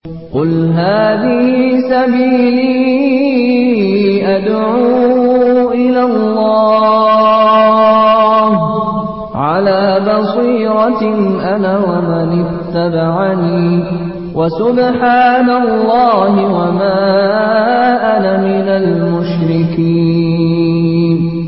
قل هذه سبيلي أدعو إلى الله على بصيرة أنا ومن اتبعني وسبحان الله وما أنا من المشركين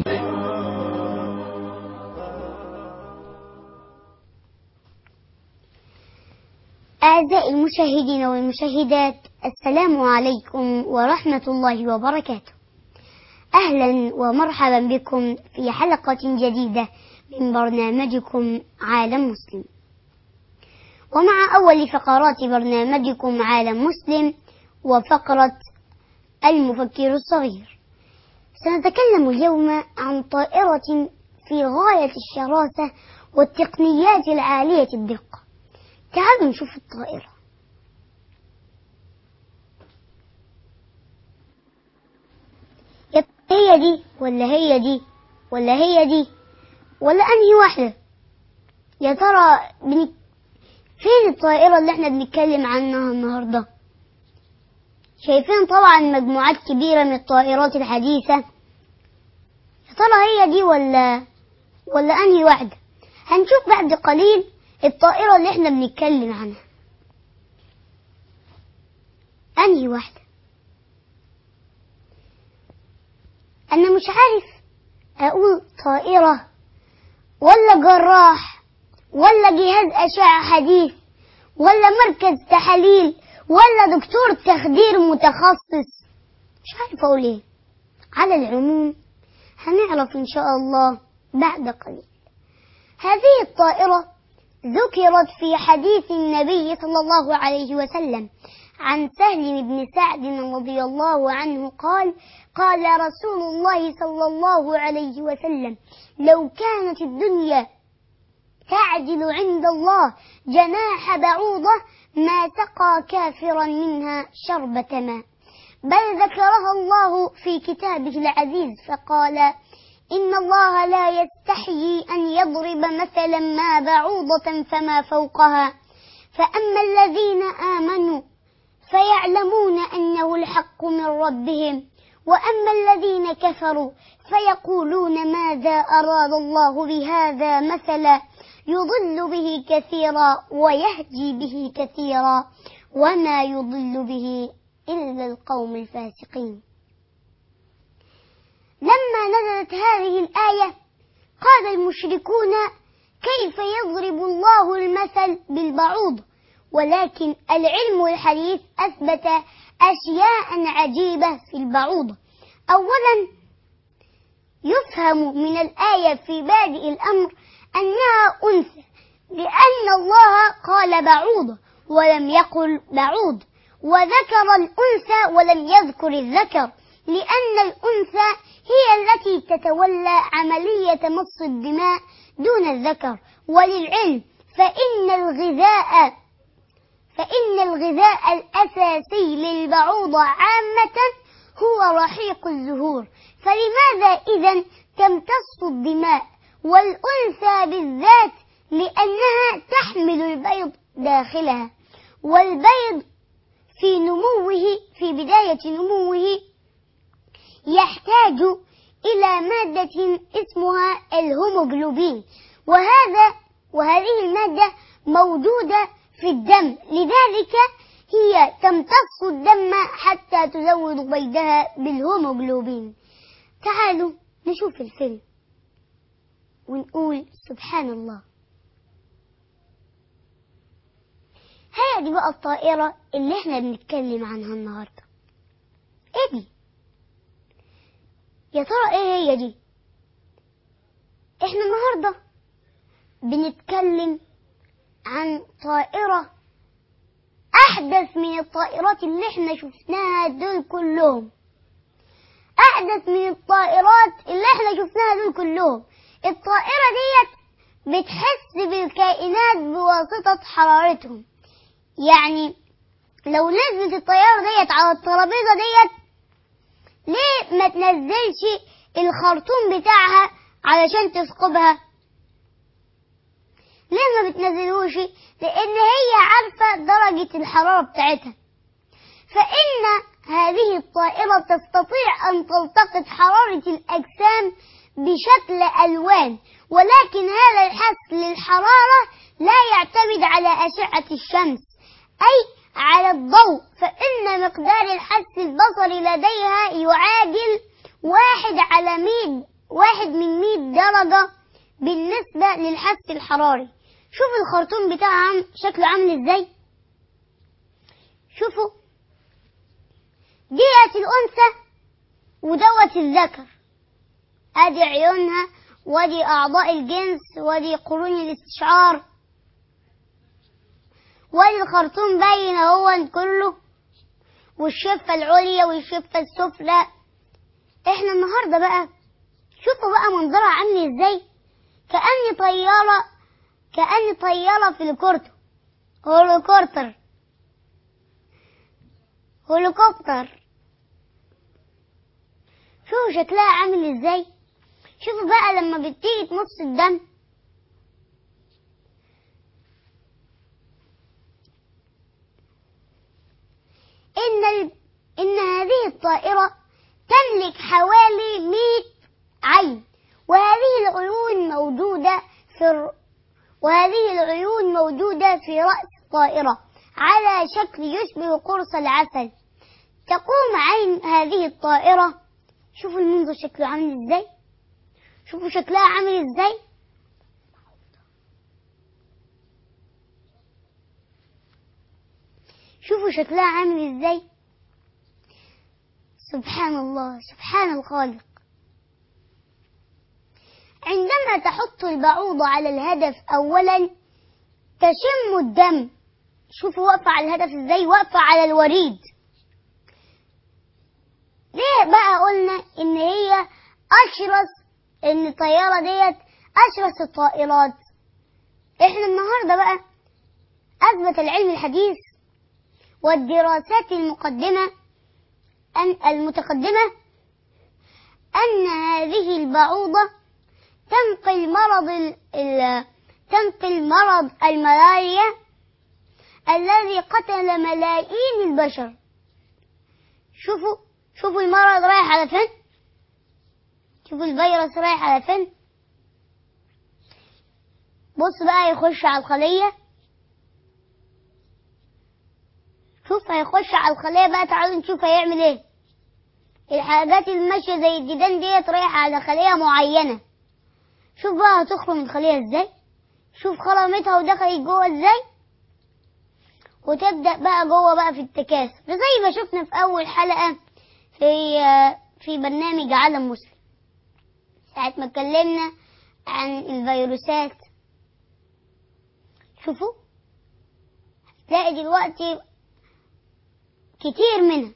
أعزائي المشاهدين والمشاهدات السلام عليكم ورحمة الله وبركاته أهلا ومرحبا بكم في حلقة جديدة من برنامجكم عالم مسلم ومع أول فقرات برنامجكم عالم مسلم وفقرة المفكر الصغير سنتكلم اليوم عن طائرة في غاية الشراسة والتقنيات العالية الدقة تعالوا نشوف الطائرة هي دي ولا هي دي ولا هي دي ولا أنهي واحدة يا ترى بنك... فين الطائرة اللي احنا بنتكلم عنها النهاردة شايفين طبعا مجموعات كبيرة من الطائرات الحديثة يا ترى هي دي ولا ولا أنهي واحدة هنشوف بعد قليل الطائرة اللي احنا بنتكلم عنها أنهي واحدة أنا مش عارف أقول طائرة ولا جراح ولا جهاز أشعة حديث ولا مركز تحاليل ولا دكتور تخدير متخصص مش عارف أقول إيه على العموم هنعرف إن شاء الله بعد قليل هذه الطائرة ذكرت في حديث النبي صلى الله عليه وسلم عن سهل بن سعد رضي الله عنه قال قال رسول الله صلى الله عليه وسلم لو كانت الدنيا تعدل عند الله جناح بعوضة ما سقى كافرا منها شربة ماء بل ذكرها الله في كتابه العزيز فقال إن الله لا يستحيي أن يضرب مثلا ما بعوضة فما فوقها فأما الذين آمنوا فيعلمون أنه الحق من ربهم وأما الذين كفروا فيقولون ماذا أراد الله بهذا مثلا يضل به كثيرا ويهدي به كثيرا وما يضل به إلا القوم الفاسقين لما نزلت هذه الآية قال المشركون كيف يضرب الله المثل بالبعوض ولكن العلم الحديث أثبت أشياء عجيبة في البعوض أولا يفهم من الآية في بادئ الأمر أنها أنثى لأن الله قال بعوض ولم يقل بعوض وذكر الأنثى ولم يذكر الذكر لأن الأنثى هي التي تتولى عملية مص الدماء دون الذكر وللعلم فإن الغذاء فإن الغذاء الأساسي للبعوضة عامة هو رحيق الزهور فلماذا إذا تمتص الدماء والأنثى بالذات لأنها تحمل البيض داخلها والبيض في نموه في بداية نموه يحتاج إلى مادة اسمها الهيموجلوبين وهذا وهذه المادة موجودة في الدم لذلك هي تمتص الدم حتى تزود بيضها بالهيموجلوبين تعالوا نشوف الفيلم ونقول سبحان الله هي دي بقى الطائرة اللي احنا بنتكلم عنها النهاردة ايه دي يا ترى ايه هي دي احنا النهاردة بنتكلم عن طائرة احدث من الطائرات اللي احنا شفناها دول كلهم احدث من الطائرات اللي احنا شفناها دول كلهم الطائرة ديت بتحس بالكائنات بواسطة حرارتهم يعني لو نزلت الطيارة ديت على الترابيزة ديت ليه ما تنزلش الخرطوم بتاعها علشان تثقبها ليه ما بتنزلوش لان هي عارفة درجة الحرارة بتاعتها فإن هذه الطائرة تستطيع أن تلتقط حرارة الأجسام بشكل ألوان ولكن هذا الحس للحرارة لا يعتمد على أشعة الشمس أي على الضوء فإن مقدار الحس البصري لديها يعادل واحد على مية واحد من مية درجة بالنسبة للحس الحراري شوف الخرطوم بتاعها عم شكله عامل ازاي شوفوا ديت الأنثى ودوت الذكر ادي عيونها ودي أعضاء الجنس ودي قرون الاستشعار ودي الخرطوم باين اهو كله والشفة العليا والشفة السفلى احنا النهاردة بقى شوفوا بقى منظرها عامل ازاي كأني طيارة كأني طيارة في الكورتو هولوكوبتر هولوكوبتر شوفوا شكلها عامل ازاي شوفوا بقى لما بتيجي تمص الدم إن ال... إن هذه الطائرة تملك حوالي 100 عين وهذه العيون موجودة في الر... وهذه العيون موجودة في رأس الطائرة على شكل يشبه قرص العسل تقوم عين هذه الطائرة شوفوا المنظر شكله عامل ازاي شوفوا شكلها عامل ازاي شوفوا شكلها عامل ازاي سبحان الله سبحان الخالق عندما تحط البعوضة على الهدف أولا تشم الدم شوفوا واقفة على الهدف ازاي واقفة على الوريد ليه بقى قلنا ان هي اشرس ان الطيارة ديت اشرس الطائرات احنا النهاردة بقى اثبت العلم الحديث والدراسات المقدمة أن المتقدمة أن هذه البعوضة تنقل مرض ال... ال... تنقل مرض الملاريا الذي قتل ملايين البشر شوفوا شوفوا المرض رايح على فين شوفوا الفيروس رايح على فين بص بقى يخش على الخلية شوف هيخش على الخلية بقى تعالوا نشوف هيعمل ايه الحاجات اللي ماشية زي الديدان ديت رايحة على خلية معينة شوف بقى هتخرج من الخلية ازاي شوف خرمتها ودخلت جوه ازاي وتبدأ بقى جوه بقى في التكاثر زي ما شفنا في أول حلقة في في برنامج عالم مسلم ساعة ما اتكلمنا عن الفيروسات شوفوا هتلاقي دلوقتي كتير منها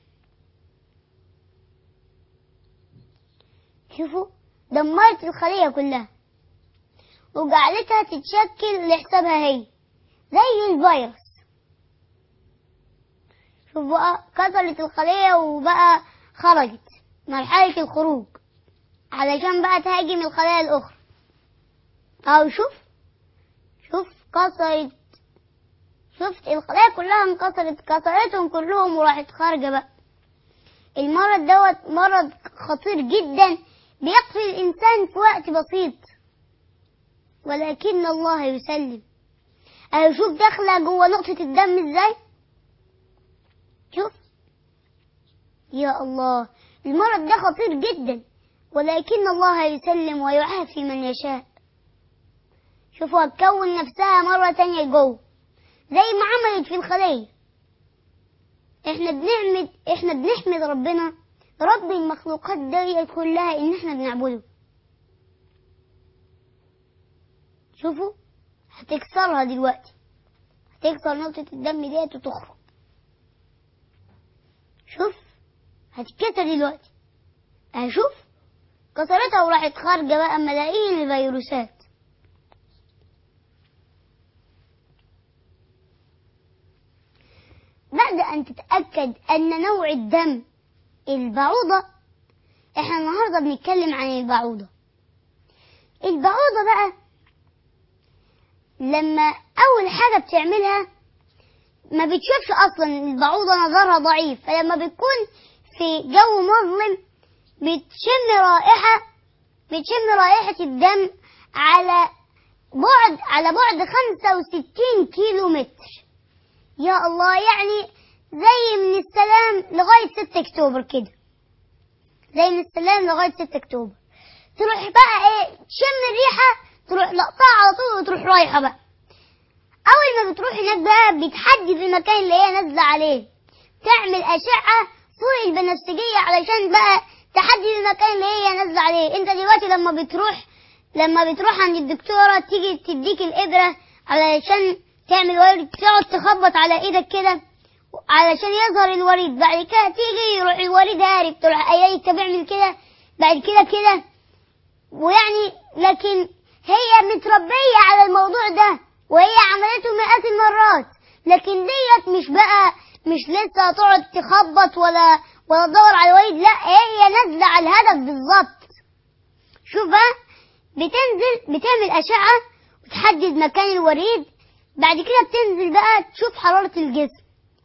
شوفوا دمرت الخلية كلها وجعلتها تتشكل لحسابها هي زي الفيروس شوف بقى كسرت الخلية وبقى خرجت مرحلة الخروج علشان بقى تهاجم الخلايا الأخرى أو شوف شوف كسرت شفت الخلايا كلها انكسرت كسرتهم كلهم وراحت خارجة بقى المرض دوت مرض خطير جدا بيقتل الإنسان في وقت بسيط ولكن الله يسلم أهو شوف داخلة جوه نقطة الدم ازاي شوف يا الله المرض ده خطير جدا ولكن الله يسلم ويعافي من يشاء شوفوا هتكون نفسها مرة تانية جوه زي ما عملت في الخلية احنا بنعمد احنا بنحمد ربنا رب المخلوقات دي كلها ان احنا بنعبده شوفوا هتكسرها دلوقتي هتكسر نقطة الدم ديت وتخرج شوف هتتكسر دلوقتي هشوف كسرتها وراحت خارجة بقى ملايين الفيروسات بعد أن تتأكد أن نوع الدم البعوضة احنا النهاردة بنتكلم عن البعوضة البعوضة بقى لما أول حاجة بتعملها ما بتشوفش اصلا البعوضة نظرها ضعيف فلما بتكون في جو مظلم بتشم رائحة بتشم رائحة الدم على بعد على بعد 65 كيلو متر يا الله يعني زي من السلام لغاية 6 اكتوبر كده زي من السلام لغاية 6 اكتوبر تروح بقى ايه تشم الريحة تروح لقطها على طول وتروح رايحة بقى اول ما بتروح هناك بقى بتحدد المكان اللي هي نازلة عليه تعمل اشعة فوق البنفسجية علشان بقى تحدد المكان اللي هي نازلة عليه انت دلوقتي لما بتروح لما بتروح عند الدكتورة تيجي تديك الإبرة علشان تعمل وريد تقعد تخبط على ايدك كده علشان يظهر الوريد بعد كده تيجي يروح الوريد هارب تروح ايه انت بيعمل كده بعد كده كده ويعني لكن هي متربية على الموضوع ده وهي عملته مئات المرات لكن ديت مش بقى مش لسه تقعد تخبط ولا ولا تدور على الوريد لا هي نازلة على الهدف بالظبط شوف بقى بتنزل بتعمل أشعة وتحدد مكان الوريد بعد كده بتنزل بقى تشوف حرارة الجسم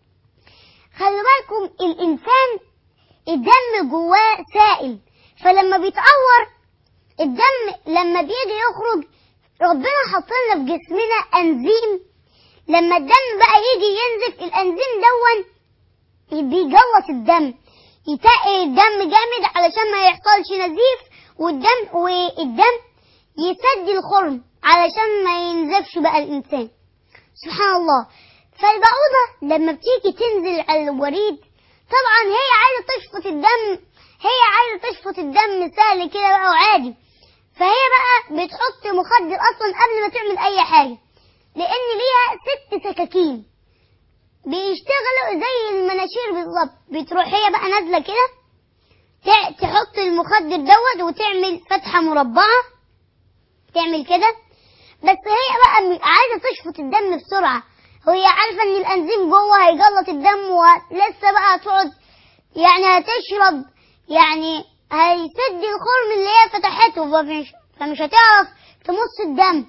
خلي بالكم الإنسان الدم جواه سائل فلما بيتعور الدم لما بيجي يخرج ربنا حط لنا في جسمنا أنزيم لما الدم بقى يجي ينزف الأنزيم دون بيجلط الدم يتقل الدم جامد علشان ما يحصلش نزيف والدم والدم يسد الخرم علشان ما ينزفش بقى الإنسان سبحان الله فالبعوضة لما بتيجي تنزل على الوريد طبعا هي عايزة تشفط الدم هي عايزة تشفط الدم سهل كده بقى وعادي فهي بقى بتحط مخدر أصلا قبل ما تعمل أي حاجة لأن ليها ست سكاكين بيشتغلوا زي المناشير بالظبط بتروح هي بقى نازلة كده تحط المخدر دوت وتعمل فتحة مربعة تعمل كده بس هي بقى عايزة تشفط الدم بسرعة هي عارفة ان الانزيم جوه هيجلط الدم ولسه بقى هتقعد يعني هتشرب يعني هيسد الخرم اللي هي فتحته فمش, فمش هتعرف تمص الدم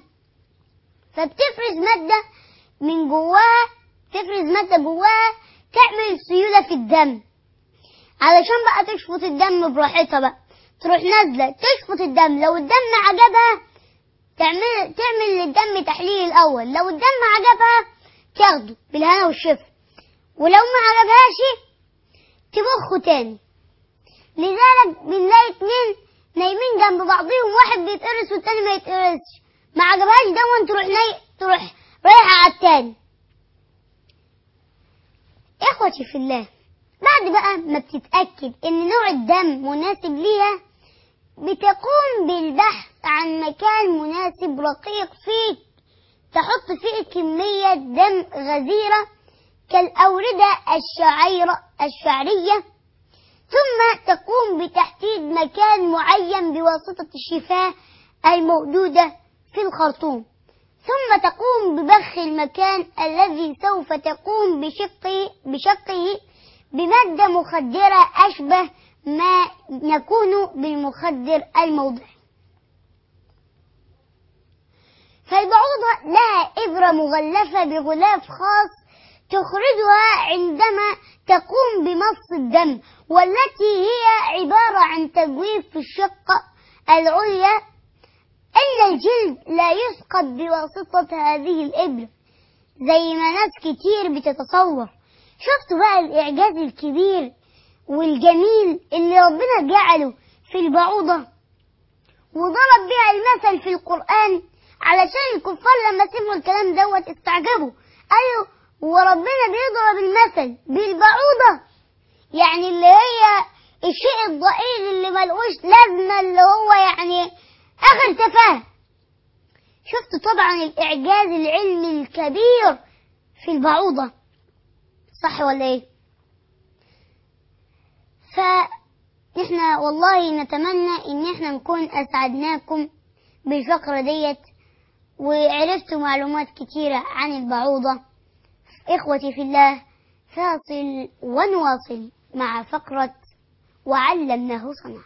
فبتفرز مادة من جواها تفرز مادة جواها تعمل سيولة في الدم علشان بقى تشفط الدم براحتها بقى تروح نازلة تشفط الدم لو الدم عجبها تعمل تعمل للدم تحليل الأول لو الدم عجبها تاخده بالهنا والشفا ولو ما عجبهاش تبخه تاني لذلك بنلاقي اتنين نايمين جنب بعضهم واحد بيتقرص والتاني ما يتقرصش ما عجبهاش ده تروح ناي تروح رايحة على التاني اخوتي في الله بعد بقى ما بتتأكد ان نوع الدم مناسب ليها بتقوم بالبحث عن مكان مناسب رقيق فيه تحط فيه كمية دم غزيرة كالأوردة الشعيرة الشعرية ثم تقوم بتحديد مكان معين بواسطة الشفاه الموجودة في الخرطوم ثم تقوم ببخ المكان الذي سوف تقوم بشقه, بشقه بمادة مخدرة أشبه ما يكون بالمخدر الموضعي فالبعوضة لها إبرة مغلفة بغلاف خاص تخرجها عندما تقوم بمص الدم والتي هي عبارة عن تجويف في الشقة العليا إن الجلد لا يسقط بواسطة هذه الإبرة زي ما ناس كتير بتتصور شفتوا بقى الإعجاز الكبير والجميل اللي ربنا جعله في البعوضة وضرب بها المثل في القرآن علشان الكفار لما سمعوا الكلام دوت استعجبوا قالوا وربنا بيضرب المثل بالبعوضة يعني اللي هي الشيء الضئيل اللي ملقوش لازمة اللي هو يعني آخر تفاهة شفتوا طبعا الإعجاز العلمي الكبير في البعوضة صح ولا ايه فإحنا والله نتمنى إن إحنا نكون أسعدناكم بالفقرة ديت وعرفتوا معلومات كتيرة عن البعوضة إخوتي في الله فاصل ونواصل مع فقرة وعلمناه صنع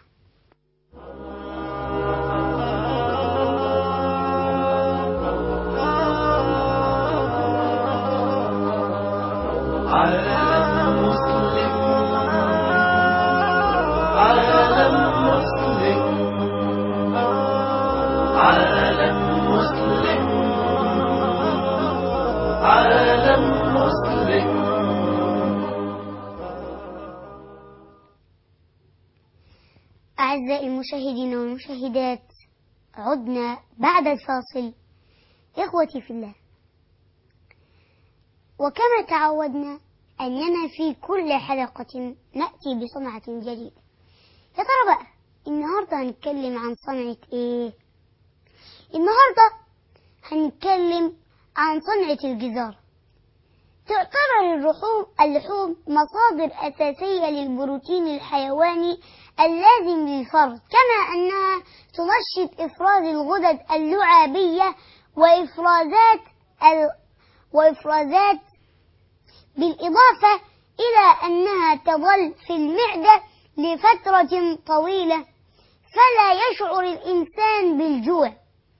أعزائي المشاهدين والمشاهدات عدنا بعد الفاصل إخوتي في الله وكما تعودنا أننا في كل حلقة نأتي بصنعة جديدة يا ترى بقى النهاردة هنتكلم عن صنعة إيه؟ النهاردة هنتكلم عن صنعة الجزار تعتبر اللحوم اللحوم مصادر أساسية للبروتين الحيواني اللازم للفرد كما أنها تنشط إفراز الغدد اللعابية وإفرازات ال... وإفرازات بالإضافة إلى أنها تظل في المعدة لفترة طويلة فلا يشعر الإنسان بالجوع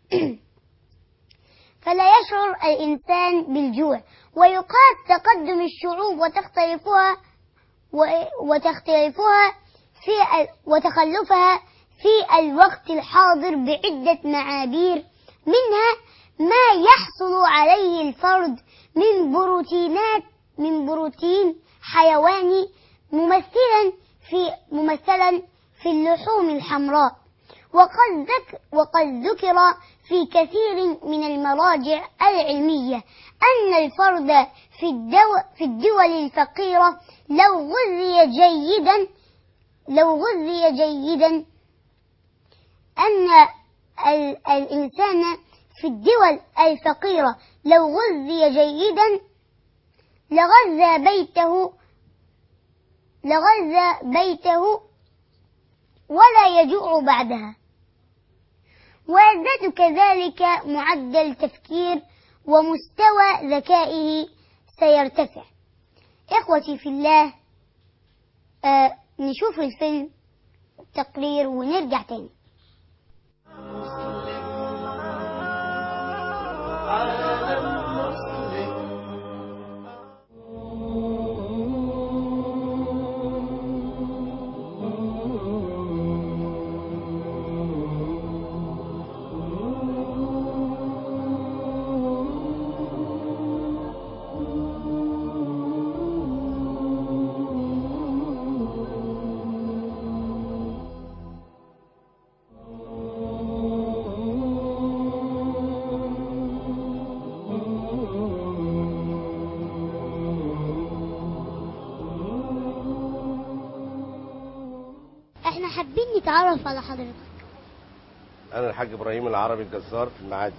فلا يشعر الإنسان بالجوع ويقاس تقدم الشعوب وتختلفها وتختلفها في وتخلفها في الوقت الحاضر بعدة معابير منها ما يحصل عليه الفرد من بروتينات من بروتين حيواني ممثلا في ممثلا في اللحوم الحمراء وقد ذك وقد ذكر في كثير من المراجع العلمية أن الفرد في الدول, في الدول الفقيرة لو غذي جيدا لو غذي جيدا أن الإنسان في الدول الفقيرة لو غذي جيدا لغذى بيته لغذى بيته ولا يجوع بعدها ويزداد كذلك معدل تفكير ومستوى ذكائه سيرتفع إخوتي في الله آه نشوف الفيلم تقرير ونرجع تاني احنا حابين نتعرف على حضرتك انا الحاج ابراهيم العربي الجزار في المعادي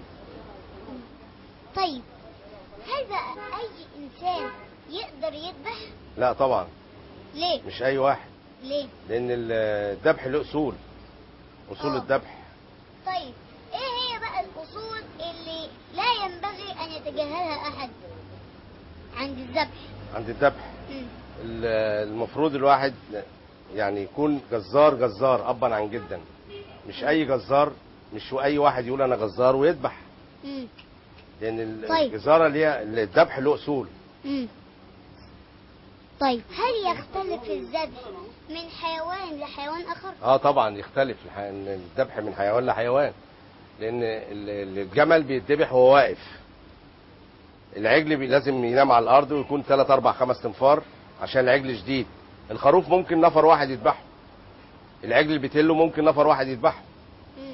طيب هل بقى اي انسان يقدر يذبح لا طبعا ليه مش اي واحد ليه لان الذبح له اصول اصول آه. الذبح طيب ايه هي بقى الاصول اللي لا ينبغي ان يتجاهلها احد عند الذبح عند الذبح مم. ال- المفروض الواحد يعني يكون جزار جزار ابا عن جدا مش اي جزار مش اي واحد يقول انا جزار ويذبح مم. لان ال- طيب. الجزاره اللي هي الذبح له اصول مم. طيب هل يختلف الذبح من حيوان لحيوان اخر اه طبعا يختلف الح- الذبح من حيوان لحيوان لان ال- الجمل بيتذبح وهو واقف العجل بي- لازم ينام على الارض ويكون 3 4 5 تنفار عشان العجل شديد الخروف ممكن نفر واحد يذبحه العجل البتلو ممكن نفر واحد يذبحه مم.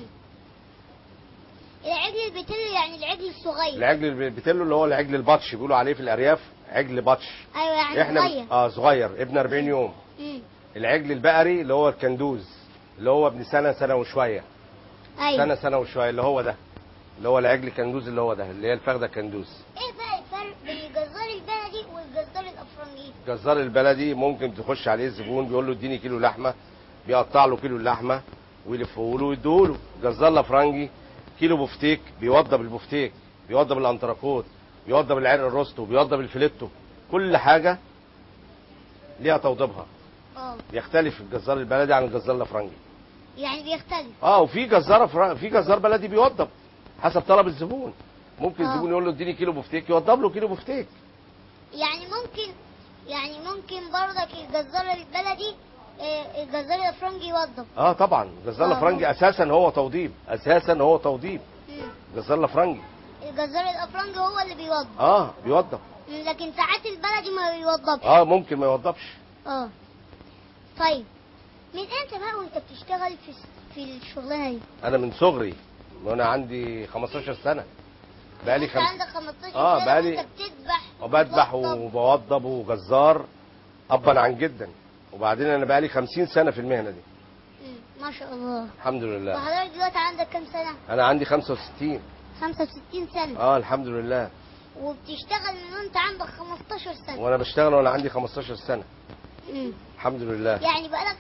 العجل البتلو يعني العجل الصغير العجل البتلو اللي هو العجل البطش بيقولوا عليه في الارياف عجل بطش ايوه يعني احنا صغير اه صغير ابن 40 يوم مم. العجل البقري اللي هو الكندوز اللي هو ابن سنه سنه وشويه ايوه سنه سنه وشويه اللي هو ده اللي هو العجل كندوز اللي هو ده اللي هي الفخده كندوز ايه بقى الفرق بين الجزار البلدي والجزار الافرنجي الجزار البلدي ممكن تخش عليه الزبون بيقول له اديني كيلو لحمه بيقطع له كيلو اللحمه ويلفه له ويديه له جزار الافرنجي كيلو بفتيك بيوضب البفتيك بيوضب الانتراكوت بيوضب العرق الروستو بيوضب الفيليتو كل حاجه ليها توضيبها اه يختلف الجزار البلدي عن الجزار الافرنجي يعني بيختلف اه وفي جزار أفر- في جزار بلدي بيوضب حسب طلب الزبون ممكن آه. الزبون يقول له اديني كيلو بفتيك يوضب له كيلو بفتيك يعني ممكن يعني ممكن برضك الجزار البلدي آه، الجزار الافرنجي يوضب اه طبعا الجزار آه. الافرنجي اساسا هو توضيب اساسا هو توضيب مم. الجزار الافرنجي الجزار الافرنجي هو اللي بيوضب اه بيوضب مم، لكن ساعات البلدي ما بيوضبش اه ممكن ما يوضبش اه طيب من امتى بقى وانت بتشتغل في في الشغلانه دي انا من صغري وانا عندي 15 سنه بقالي انت خمس عندك 15 آه، سنه بقالي- وانت بتذبح وبذبح وبتوضب. وبوضب وجزار ابا عن جدا وبعدين انا بقالي 50 سنه في المهنه دي مم، ما شاء الله الحمد لله وحضرتك دلوقتي عندك كام سنه انا عندي 65 65 سنه اه الحمد لله وبتشتغل من وانت عندك 15 سنه وانا بشتغل وانا عندي 15 سنه مم. الحمد لله يعني بقالك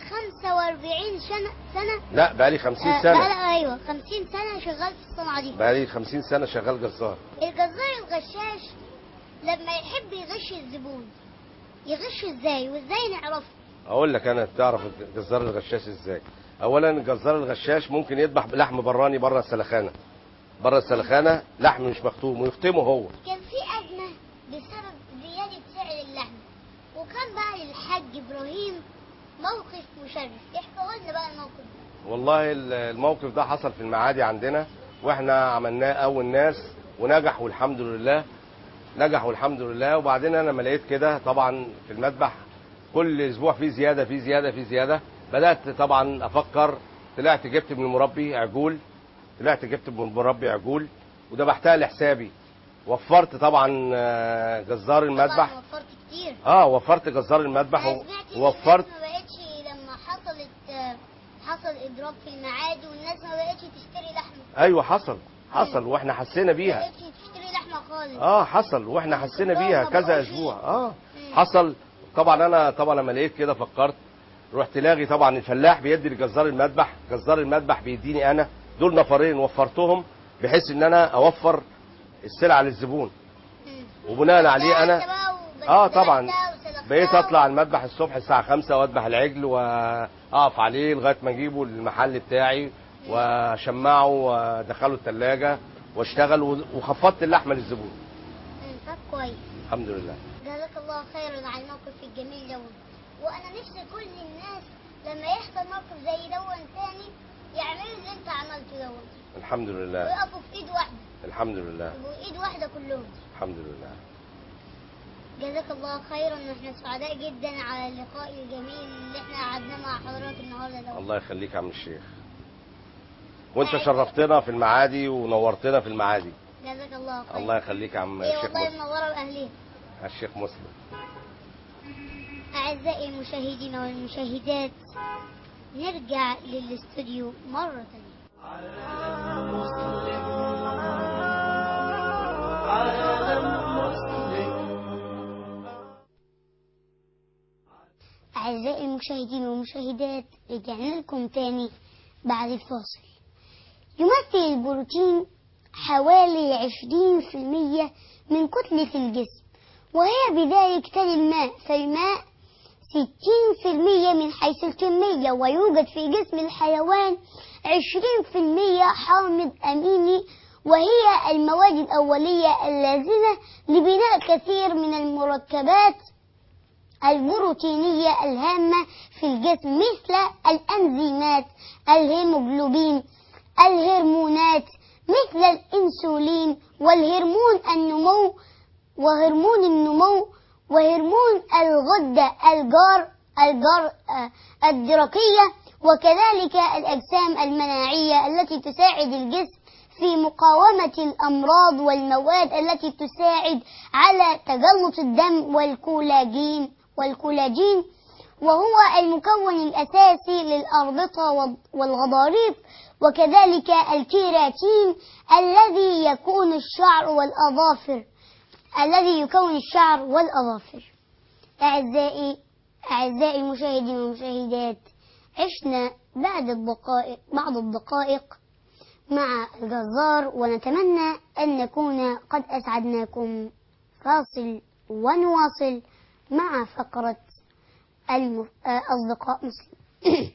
45 سنه سنه لا بقالي 50 آه، سنه بقالك ايوه 50 سنه شغال في الصنعه دي بقالي 50 سنه شغال جزار الجزار الغشاش لما يحب يغش الزبون يغش ازاي وازاي نعرفه اقول لك انا تعرف الجزار الغشاش ازاي اولا الجزار الغشاش ممكن يذبح لحم براني بره السلخانه بره السلخانه لحم مش مختوم ويختمه هو كان في أزمة بسبب زيادة سعر اللحم وكان بقى للحاج إبراهيم موقف مشرف احكوا لنا بقى الموقف ده والله ال- الموقف ده حصل في المعادي عندنا واحنا عملناه اول ناس ونجح والحمد لله نجح والحمد لله وبعدين انا لما لقيت كده طبعا في المذبح كل اسبوع في زياده في زياده في زياده بدات طبعا افكر طلعت جبت من المربي عجول طلعت جبت من المربي عجول وذبحتها لحسابي وفرت طبعا آه، جزار المذبح طبعا وفرت كتير اه وفرت جزار المذبح أنا و- سمعت إن ووفرت الناس ما بقتش لما حصلت آه، حصل إضراب في المعادي والناس ما بقتش تشتري لحمة ايوه حصل حصل واحنا حسينا ما بيها بقتش تشتري لحمة خالص اه حصل واحنا حسينا كلهم بيها ما كذا بقوش اسبوع فيه. اه مم. حصل طبعا انا طبعا لما لقيت كده فكرت رحت لاغي طبعا الفلاح بيدي لجزار المذبح جزار المذبح بيديني انا دول نفرين وفرتهم بحيث ان انا اوفر السلعه للزبون مم. وبناء عليه أنت انا بقى وبدأت اه طبعا وسلختها بقيت اطلع المذبح الصبح الساعه 5 واذبح العجل واقف عليه لغايه ما اجيبه المحل بتاعي واشمعه وادخله الثلاجه واشتغل وخفضت اللحمه للزبون مم، طب كويس الحمد لله جزاك الله خيرا على الموقف الجميل دون وانا نفسي كل الناس لما يحصل موقف زي دون تاني يعملوا اللي انت عملته دون الحمد لله ويقفوا في ايد واحده الحمد لله يبقوا ايد واحده كلهم الحمد لله جزاك الله خيرا احنا سعداء جدا على اللقاء الجميل اللي احنا قعدناه مع حضرتك النهارده دون الله يخليك يا عم الشيخ وانت شرفتنا في المعادي ونورتنا في المعادي جزاك الله خيرا الله يخليك يا عم ايه الشيخ والله مسلم منوره باهليها الشيخ مسلم أعزائي المشاهدين والمشاهدات نرجع للاستوديو مرة تانية أعزائي المشاهدين والمشاهدات رجعنا لكم تاني بعد الفاصل يمثل البروتين حوالي 20% من كتلة الجسم وهي بذلك تلي الماء فالماء 60% من حيث الكمية ويوجد في جسم الحيوان 20% حامض أميني وهي المواد الأولية اللازمة لبناء كثير من المركبات البروتينية الهامة في الجسم مثل الأنزيمات الهيموجلوبين الهرمونات مثل الأنسولين والهرمون النمو وهرمون النمو وهرمون الغدة الجار الجار آه، الدرقية وكذلك الأجسام المناعية التي تساعد الجسم في مقاومة الأمراض والمواد التي تساعد على تجلط الدم والكولاجين والكولاجين وهو المكون الأساسي للأربطة وال- والغضاريف وكذلك الكيراتين الذي يكون الشعر والأظافر الذي يكون الشعر والأظافر أعزائي أعزائي المشاهدين والمشاهدات عشنا بعد الدقائق بعض الدقائق مع الجزار ونتمنى أن نكون قد أسعدناكم فاصل ونواصل مع فقرة المف... آه، أصدقاء مسلم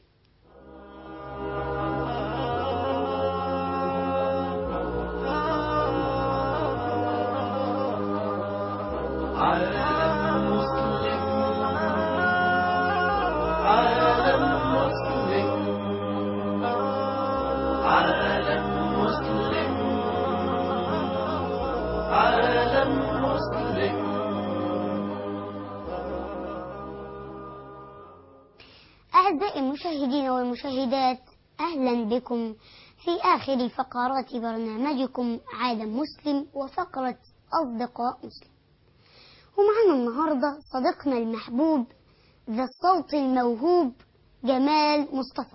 أعزائي المشاهدين والمشاهدات أهلا بكم في آخر فقرات برنامجكم عالم مسلم وفقرة أصدقاء مسلم ومعنا النهاردة صديقنا المحبوب ذا الصوت الموهوب جمال مصطفى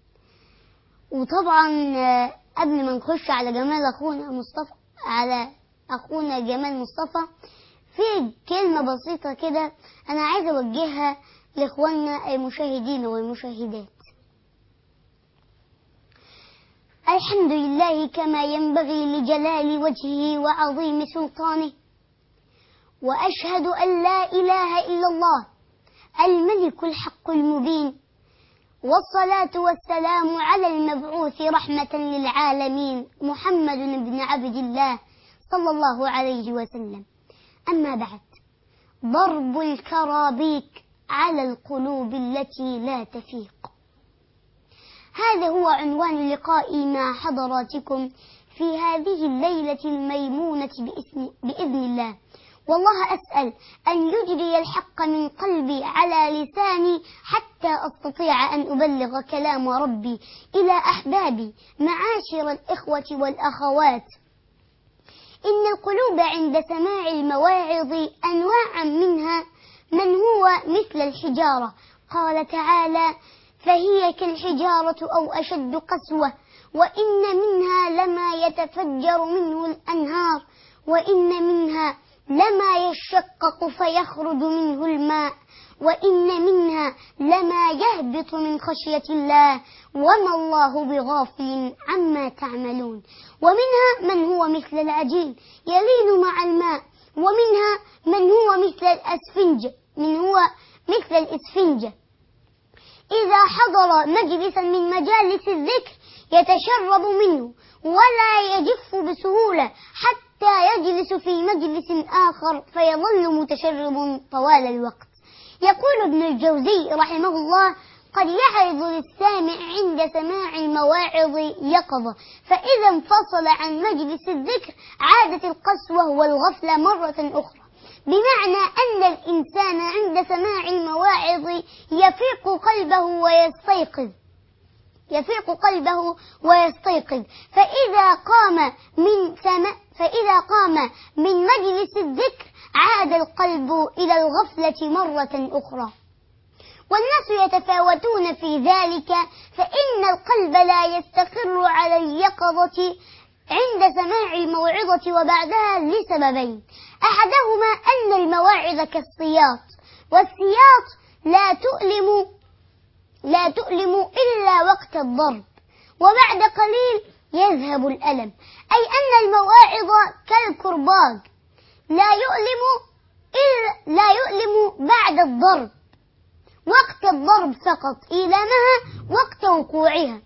وطبعا آه، قبل ما نخش على جمال أخونا مصطفى على أخونا جمال مصطفى في كلمة بسيطة كده أنا عايزة أوجهها لإخواننا المشاهدين والمشاهدات الحمد لله كما ينبغي لجلال وجهه وعظيم سلطانه وأشهد أن لا إله إلا الله الملك الحق المبين والصلاة والسلام على المبعوث رحمة للعالمين محمد بن عبد الله صلى الله عليه وسلم أما بعد ضرب الكرابيك على القلوب التي لا تفيق هذا هو عنوان لقائي مع حضراتكم في هذه الليلة الميمونة بإذن, بإذن الله والله أسأل أن يجري الحق من قلبي على لساني حتى أستطيع أن أبلغ كلام ربي إلى أحبابي معاشر الإخوة والأخوات إن القلوب عند سماع المواعظ أنواعا منها من هو مثل الحجارة قال تعالى فهي كالحجارة أو أشد قسوة وإن منها لما يتفجر منه الأنهار وإن منها لما يشقق فيخرج منه الماء وإن منها لما يهبط من خشية الله وما الله بغافل عما تعملون ومنها من هو مثل العجين يلين مع الماء ومنها من هو مثل الأسفنج من هو مثل الإسفنجة إذا حضر مجلسا من مجالس الذكر يتشرب منه ولا يجف بسهولة حتى يجلس في مجلس آخر فيظل متشرب طوال الوقت يقول ابن الجوزي رحمه الله قد يعرض للسامع عند سماع المواعظ يقظة فإذا انفصل عن مجلس الذكر عادت القسوة والغفلة مرة أخرى بمعنى أن الإنسان عند سماع المواعظ يفيق قلبه ويستيقظ يفيق قلبه ويستيقظ فإذا قام من سما فإذا قام من مجلس الذكر عاد القلب إلى الغفلة مرة أخرى والناس يتفاوتون في ذلك فإن القلب لا يستقر على اليقظة عند سماع الموعظة وبعدها لسببين أحدهما أن المواعظ كالسياط والسياط لا تؤلم لا تؤلم إلا وقت الضرب وبعد قليل يذهب الألم أي أن المواعظ كالكرباج لا يؤلم إلا لا يؤلم بعد الضرب وقت الضرب فقط إيلامها وقت وقوعها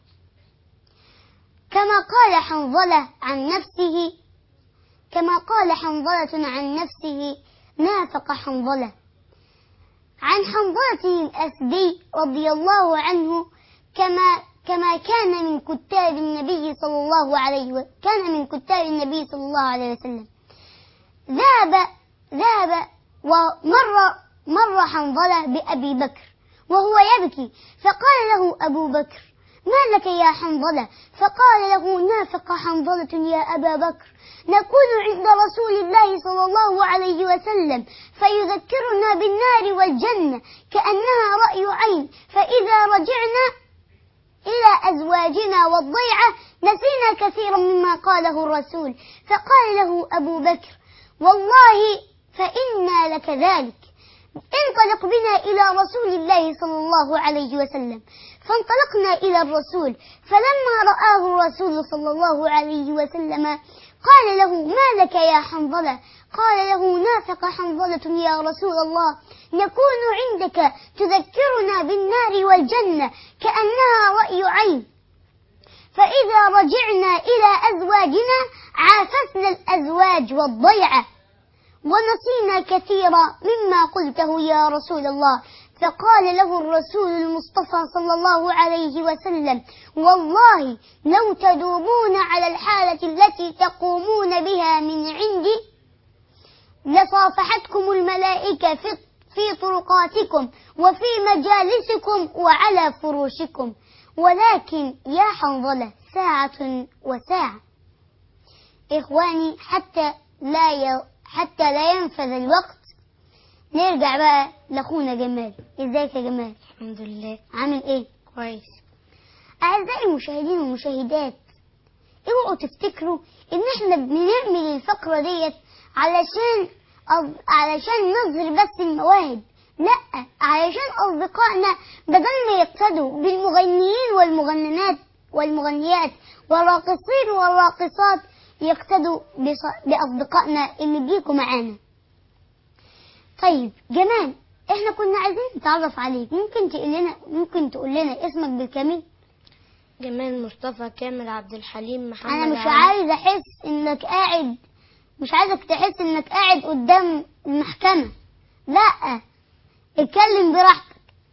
كما قال حنظلة عن نفسه كما قال حنظلة عن نفسه نافق حنظلة عن حنظلة الأسدي رضي الله عنه كما كما كان من كتاب النبي صلى الله عليه وسلم كان من كتاب النبي صلى الله عليه وسلم ذهب ذهب ومر مر حنظلة بأبي بكر وهو يبكي فقال له أبو بكر ما لك يا حنظلة فقال له نافق حنظلة يا أبا بكر نكون عند رسول الله صلى الله عليه وسلم فيذكرنا بالنار والجنة كأنها رأي عين فإذا رجعنا إلى أزواجنا والضيعة نسينا كثيرا مما قاله الرسول فقال له أبو بكر والله فإنا لك ذلك انطلق بنا إلى رسول الله صلى الله عليه وسلم فانطلقنا إلى الرسول فلما رآه الرسول صلى الله عليه وسلم قال له ما لك يا حنظلة قال له نافق حنظلة يا رسول الله نكون عندك تذكرنا بالنار والجنة كأنها رأي عين فإذا رجعنا إلى أزواجنا عافسنا الأزواج والضيعة ونسينا كثيرا مما قلته يا رسول الله فقال له الرسول المصطفى صلى الله عليه وسلم والله لو تدومون على الحالة التي تقومون بها من عندي لصافحتكم الملائكة في في طرقاتكم وفي مجالسكم وعلى فروشكم ولكن يا حنظلة ساعة وساعة إخواني حتى لا ي... حتى لا ينفذ الوقت نرجع بقى لأخونا جمال ازيك يا جمال الحمد لله عامل ايه كويس أعزائي المشاهدين والمشاهدات اوعوا تفتكروا إن احنا بنعمل الفقرة ديت علشان أص... علشان نظهر بس المواهب لا علشان أصدقائنا بدل ما يقتدوا بالمغنيين والمغننات والمغنيات والراقصين والراقصات يقتدوا بص... بأصدقائنا اللي بيجوا معانا طيب جمال احنا كنا عايزين نتعرف عليك ممكن تقول لنا ممكن تقول لنا اسمك بالكامل جمال مصطفى كامل عبد الحليم محمد انا مش علي. عايز احس انك قاعد مش عايزك تحس انك قاعد قدام المحكمة لا اتكلم براحتك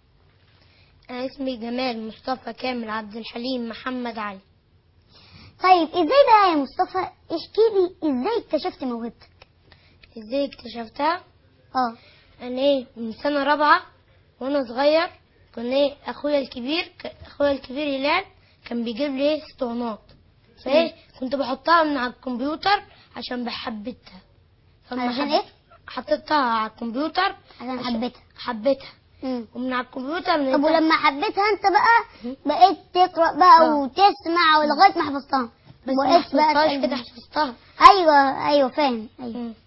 أنا اسمي جمال مصطفى كامل عبد الحليم محمد علي طيب ازاي بقى يا مصطفى احكي لي ازاي اكتشفت موهبتك ازاي اكتشفتها اه انا ايه من سنة رابعة وانا صغير كان ايه اخويا الكبير ك- اخويا الكبير هلال كان بيجيب لي ايه اسطوانات فايه كنت بحطها من على الكمبيوتر عشان بحبتها فلما علشان حب- ايه؟ حطيتها على الكمبيوتر عشان حبيتها حبيتها مم. ومن على الكمبيوتر من طب ولما حبيتها انت بقى مم. بقيت تقرا بقى اه. وتسمع ولغايه ما حفظتها بس ما بقيت بقى حفظتهاش تقلد. كده حفظتها ايوه ايوه فاهم ايوه مم.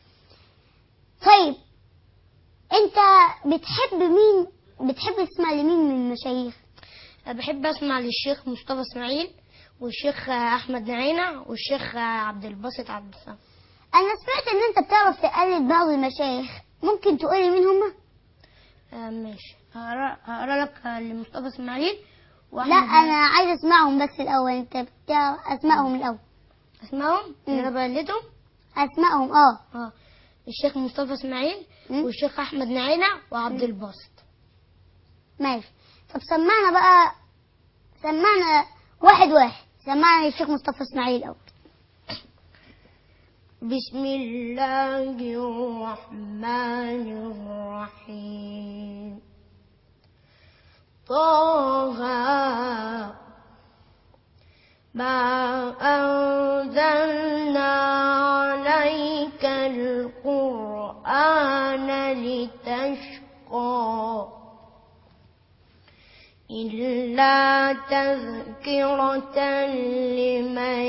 طيب انت بتحب مين بتحب تسمع لمين من المشايخ أنا بحب اسمع للشيخ مصطفى اسماعيل والشيخ احمد نعينة والشيخ عبد الباسط عبد السلام انا سمعت ان انت بتعرف تقلد بعض المشايخ ممكن تقولي مين هم آه، ماشي هقرا هقرا لك لمصطفى اسماعيل وأحمد لا نعينة. انا عايز اسمعهم بس الاول انت بتعرف اسمائهم الاول اسمعهم مم. انا بقلدهم اسمائهم اه اه الشيخ مصطفى اسماعيل مم. والشيخ احمد نعينة وعبد الباسط ماشي طب سمعنا بقى سمعنا واحد واحد سمعنا الشيخ مصطفى اسماعيل الاول بسم الله الرحمن الرحيم طه ما أنزلنا عليك القرآن لتشقى إلا تذكرة لمن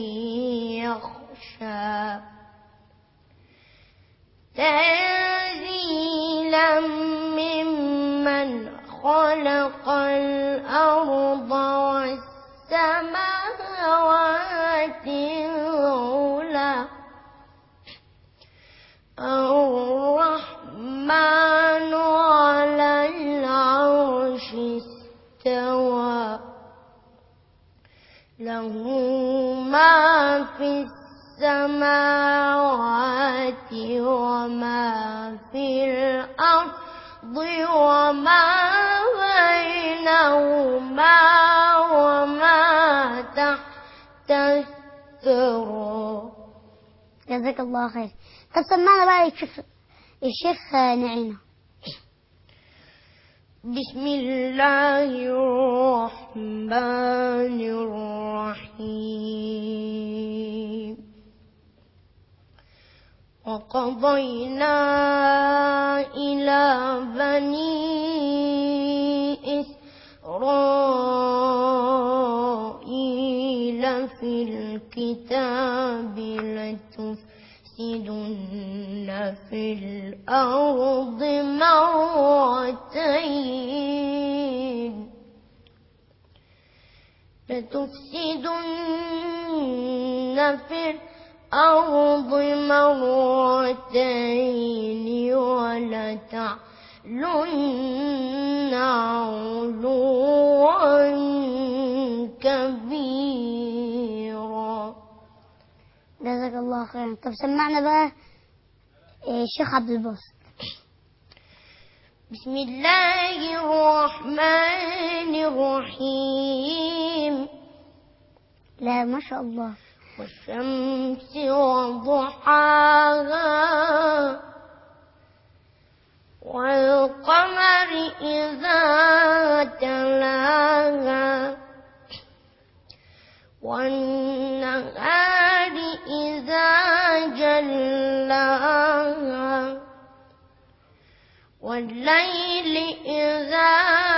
يخشى تنزيلا ممن خلق الأرض والسماوات العلى الرحمن على العرش استوى له ما في السماوات وما في الأرض وما بينهما وما تحت الثرى جزاك الله خير طب سمعنا بقى الشيخ الشيخ نعيمة بسم الله الرحمن الرحيم وقضينا إلى بني إسرائيل في الكتاب لتفسدن في الأرض مرتين لتفسدن في الأرض مرتين ولتعلن علوا كبيرا جزاك الله خيرا طب سمعنا بقى الشيخ عبد الباسط بسم الله الرحمن الرحيم لا ما شاء الله والشمس وضحاها والقمر إذا تلاها والنهار إذا جلاها والليل إذا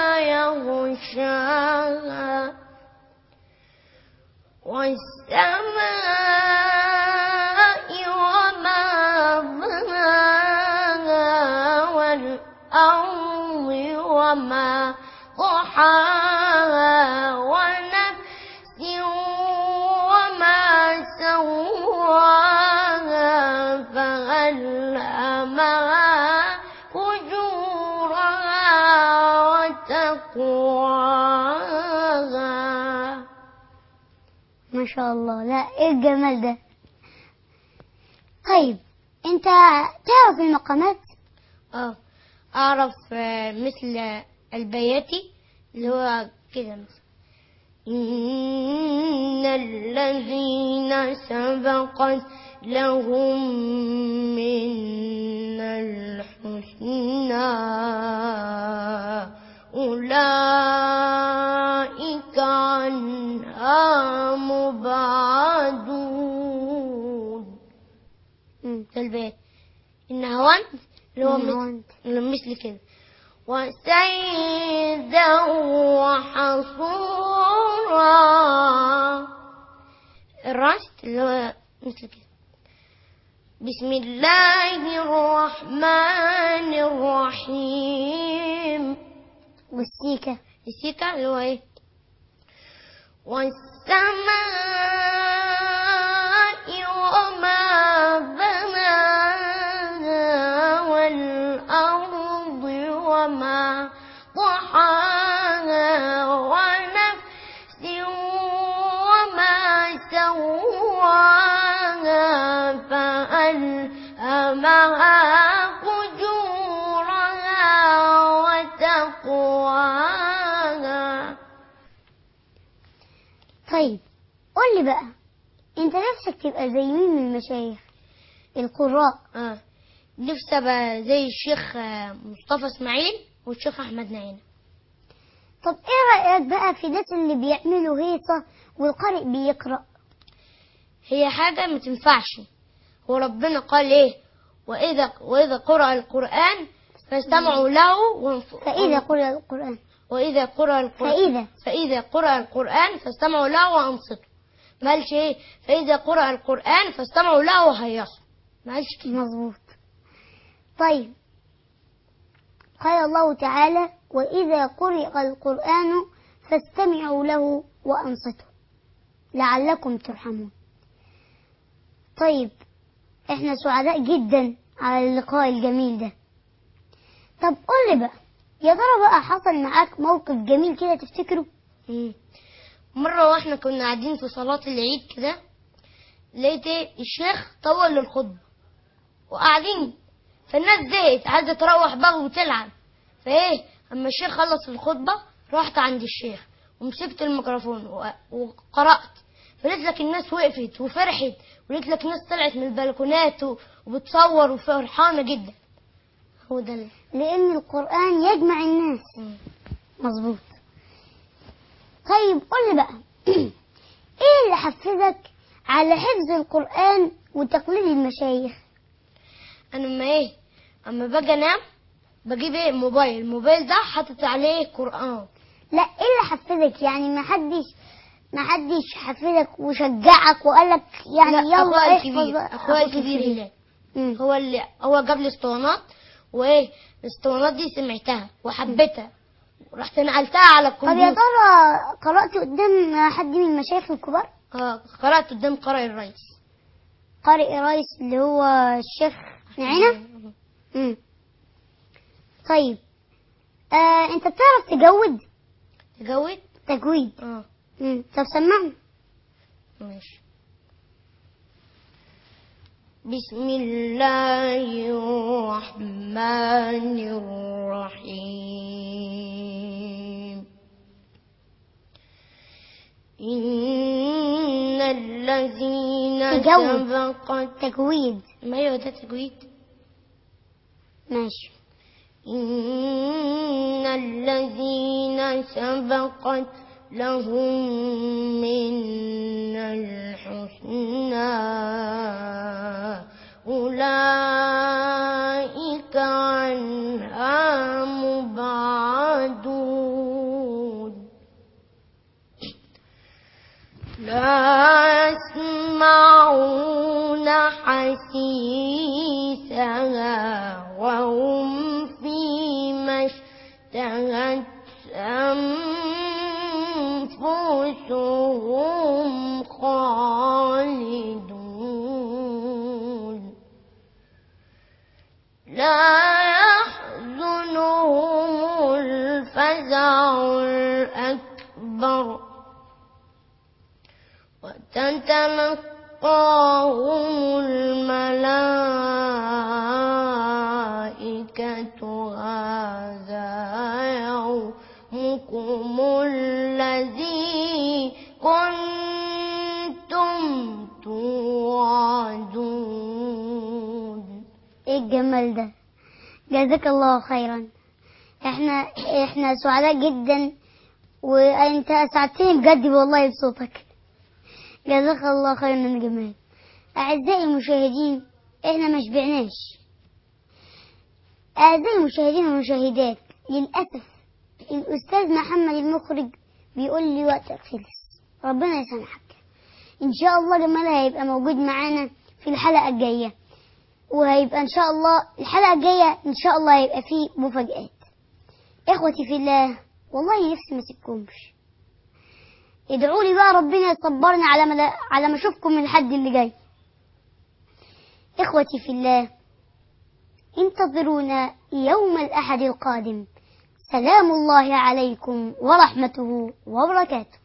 يغشاها والسماء وما بناها والأرض وما ضحاها ونفس وما سواها فألهمها فجورها وتقواها ما شاء الله لا ايه الجمال ده طيب انت تعرف المقامات اه اعرف آه، مثل البياتي اللي هو كده مثلا إن الذين سبقت لهم من الحسنى أولئك عنها مبعدون مم. ده البيت النهوان اللي هو مثل, النهوان. اللي مثل كده وسيدا وحصورا الرشد اللي هو مثل كده بسم الله الرحمن الرحيم والسيكة السيكا اللي هو ايه والسماء وما بناها والأرض وما ضحاها ونفس وما سواها فألهمها فجورها وتقواها طيب قول لي بقى انت نفسك تبقى زي مين من المشايخ القراء اه نفسي ابقى زي الشيخ آه، مصطفى اسماعيل والشيخ احمد نعيم طب ايه رأيك بقى في الناس اللي بيعملوا هيصة والقارئ بيقرأ هي حاجة ما تنفعش هو ربنا قال ايه واذا واذا قرأ القرآن فاستمعوا له وانف- فإذا قرأ القرآن واذا قرأ القرآن فإذا فإذا قرأ القرآن فاستمعوا له وأنصتوا ما قالش ايه فإذا قرأ القرآن فاستمعوا له وهيصوا ما قالش كده مظبوط طيب قال الله تعالى وإذا قرئ القرآن فاستمعوا له وأنصتوا لعلكم ترحمون طيب احنا سعداء جدا على اللقاء الجميل ده طب قول لي بقى يا ترى بقى حصل معاك موقف جميل كده تفتكره مم. مرة واحنا كنا قاعدين في صلاة العيد كده لقيت ايه الشيخ طول الخطبة وقاعدين فالناس زهقت عايزة تروح بقى وتلعب فايه اما الشيخ خلص الخطبة رحت عند الشيخ ومسكت الميكروفون و- وقرأت فلقيت لك الناس وقفت وفرحت ولقيت لك ناس طلعت من البلكونات و- وبتصور وفرحانة جدا هو ده اللي- لأن القرآن يجمع الناس مم. مظبوط طيب قول لي بقى ايه اللي حفزك على حفظ القرآن وتقليد المشايخ انا اما ايه اما باجي انام بجيب ايه موبايل الموبايل ده حاطط عليه قران لا ايه اللي حفزك يعني ما حدش ما حدش حفزك وشجعك وقال لك يعني لا، يلا اخويا احفظ الكبير بقى. اخويا أخوك الكبير هلال مم. هو اللي هو جاب لي اسطوانات وايه الاسطوانات دي سمعتها وحبيتها ورحت نقلتها على طب يا الكمبيوتر ترى قرأت قدام حد من المشايخ الكبار آه قرات قدام قارئ الرئيس قارئ رئيس اللي هو الشيخ نعينة مم. طيب آه انت بتعرف تجود تجود تجويد اه مم. طب سمعني ماشي بسم الله الرحمن الرحيم إن الذين تجود. سبقت تجويد ما هو ده تجويد ماشي إن الذين سبقت لهم من الحسنى أولئك عنها مبعدون لا يسمعون حسيسها وهم فيما اشتهت أنفسهم خالدون لا يحزنهم الفزع الأكبر وتتلقاهم الملائكة هذا يومكم الذي كنتم توعدون ايه الجمال ده جزاك الله خيرا احنا احنا سعداء جدا وانت اسعدتني بجد والله بصوتك جزاك الله خيرا من جمال اعزائي المشاهدين احنا ما شبعناش اعزائي المشاهدين والمشاهدات للاسف الاستاذ محمد المخرج بيقول لي وقتك خلص ربنا يسامحك ان شاء الله جمال هيبقى موجود معانا في الحلقه الجايه وهيبقى ان شاء الله الحلقه الجايه ان شاء الله هيبقى فيه مفاجآت اخوتي في الله والله نفسي ما اسيبكمش ادعوا لي بقى ربنا يصبرني على ما على ما اشوفكم الحد اللي جاي اخوتي في الله انتظرونا يوم الاحد القادم سلام الله عليكم ورحمته وبركاته